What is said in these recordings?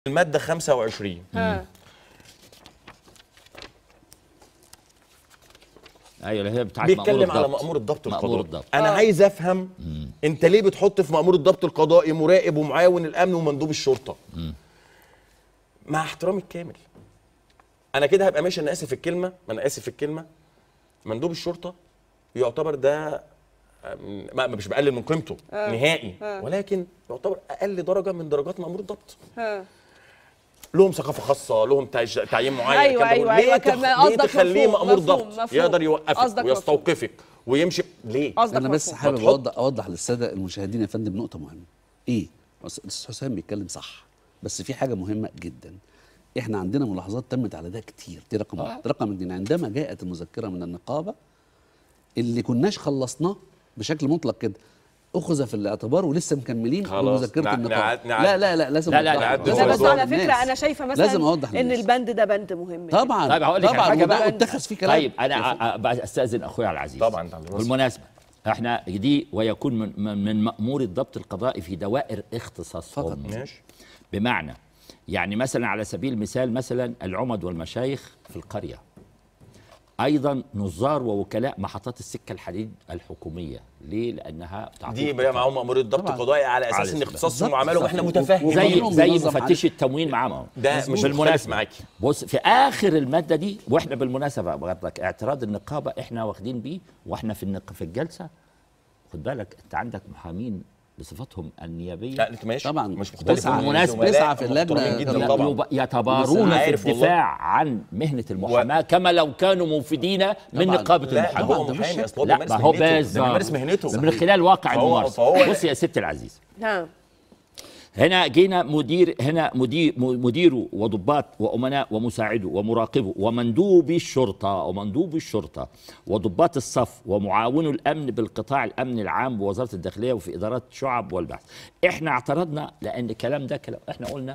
المادة 25 ها ايوه اللي هي بتاعت بيتكلم على الضبط. مأمور الضبط مأمور القضائي الضبط انا آه. عايز افهم انت ليه بتحط في مأمور الضبط القضائي مراقب ومعاون الامن ومندوب الشرطة مع احترامي الكامل انا كده هبقى ماشي انا اسف في الكلمة ما انا اسف في الكلمة مندوب الشرطة يعتبر ده أم، ما مش بقلل من قيمته نهائي ولكن يعتبر اقل درجة من درجات مأمور الضبط ها لهم ثقافه خاصه لهم تعج- تعيين معين أيوة، الكلام ده أيوة، كله. أيوة، ليه, كان تخ... ليه قصدك تخليه مفهوم، مأمور مفهوم، ضبط مفهوم. يقدر يوقفك قصدك ويستوقفك ويمشي ليه قصدك انا بس مفهوم. حابب هتحط- اوضح اوضح للساده المشاهدين يا فندم نقطه مهمه ايه بس الاستاذ حسام بيتكلم صح بس في حاجه مهمه جدا احنا عندنا ملاحظات تمت على ده كتير دي رقم واحد رقم اتنين عندما جاءت المذكره من النقابه اللي كناش خلصناه بشكل مطلق كده اخذ في الاعتبار ولسه مكملين خلاص، بمذكره نع- النقابه نع- نع- لا لا لا لازم لا، لا، أوضح نعدل للناس. لا بس الموضوع على للناس. فكره انا شايفه مثلا لازم اوضح ان للناس. البند ده بند مهم جدا. طبعا طيب هقول لك على طبعا حاجة وده بقى. اتخذ فيه كلام طيب انا أ- أ- استاذن اخويا على العزيز طبعاً، طبعاً. بالمناسبه احنا دي ويكون من, من من مامور الضبط القضائي في دوائر اختصاصهم فقط. ماشي بمعنى يعني مثلا على سبيل المثال مثلا العمد والمشايخ في القريه ايضا نظار ووكلاء محطات السكه الحديد الحكوميه ليه لانها دي تعطيك بقى معاهم مأمور الضبط طبعا. القضائي على اساس على ان اساس- اختصاصهم بالظبط، وعملهم احنا بالظبط. متفاهمين زي وقانون زي منظم مفتش التموين معاهم ده مش مختلف بالمناسبه معاكي بص في اخر الماده دي واحنا بالمناسبه برضك اعتراض النقابه احنا واخدين بيه واحنا في النق في الجلسه خد بالك انت عندك محامين بصفتهم النيابيه لا انت ماشي طبعاً. مش مختلف بسعى- بالمناسبة- بسعى في اللجنة محترمين جدا لا، طبعا يب- يتبارون في عارف والله. الدفاع عن مهنه المحاماه كما لو كانوا موفدين من طبعاً. نقابه لا ده المحاماه هو ده مش محامي شك. اصل هو لا بيمارس ما هو مهنته. ده بالظبط بيمارس مهنته من خلال واقع فهو- الممارسه فهو- بص يا ست العزيز ها هنا جينا مدير هنا مدير مديره وضباط وامناء ومساعده ومراقبه ومندوب الشرطه ومندوب الشرطه وضباط الصف ومعاون الامن بالقطاع الامن العام بوزاره الداخليه وفي ادارات شعب والبحث احنا اعترضنا لان الكلام ده كلام احنا قلنا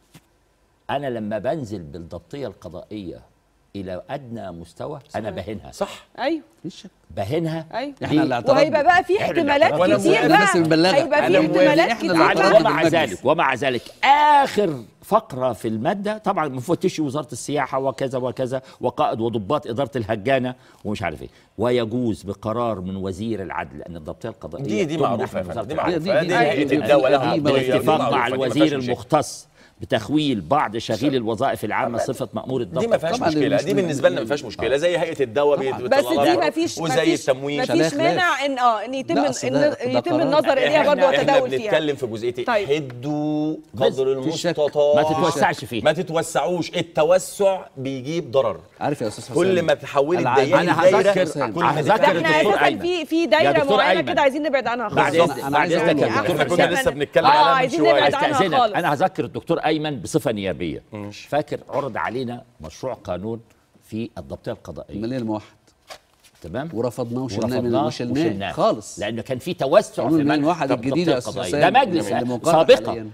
انا لما بنزل بالضبطيه القضائيه الى ادنى مستوى انا بهنها صح ايوه مفيش شك ايوه ايوه احنا اللي اعترضنا. وهيبقى بقى في إحنا اللي احتمالات اعترضنا. كتير وأنا بقى الناس المبلغة. هيبقى في أنا موافق. احتمالات إحنا كتير اللي عن- اعترضنا. بقى ومع بالمجلس. ذلك ومع ذلك اخر فقره في الماده طبعا مفتشي وزاره السياحه وكذا وكذا وقائد وضباط اداره الهجانه ومش عارف ايه ويجوز بقرار من وزير العدل ان الضبطيه القضائيه دي دي تمنح معروفه يا من فندم دي وزارة معروفه دي- دي دي- هيئه دي- الدوله لها دي- قضيه دي بالاتفاق معروفة، مع دي ما الوزير فيهاش مشاكل. المختص بتخويل بعض شغيل الوظائف العامه صفه مامور الضبط دي ما فيهاش طبعاً مشكله مش- دي بالنسبه لنا ما فيهاش مشكله زي هيئه الدواء طبعاً. بيت- بس بتطلع دي لها ما فيش وزي ما فيش التموين ما عشان فيش خلاف. مانع ان اه ان يتم لا، أصل ان ده- ده يتم قرار. النظر اليها برضه احنا, احنا والتداول فيها بنتكلم في جزئيه ايه طيب. حدوا قدر في شك. المستطاع ما تتوسعش فيه. ما تتوسعوش التوسع بيجيب ضرر عارف يا استاذ حسام كل ما تحولي العادة- الدقيقه أنا لدايرة، هذكر- كل ما هذكر ده تتكلم احنا الدكتور اساسا أيمن. في في يا دايره دكتور معينه أيمن. كده عايزين نبعد عنها بعد خالص إذن- أنا بعد عايز اذنك أقول يا له. دكتور كنا كنا حسام. لسه بنتكلم آه، عليها من عايزين شويه نبعد عنها استاذنك خالص. انا هذكر الدكتور ايمن بصفه نيابيه ماشي. فاكر عرض علينا مشروع قانون في الضبطيه القضائيه الماليه الموحد تمام ورفضناه وشلناه من ورفضناه وشلناه وشلناه. خالص لانه كان في توسع قانون في المال منع الواحد الضبطية الجديد يا القضائية. أستاذ ده سامي، مجلس اللي مقرر سابقا حالياً.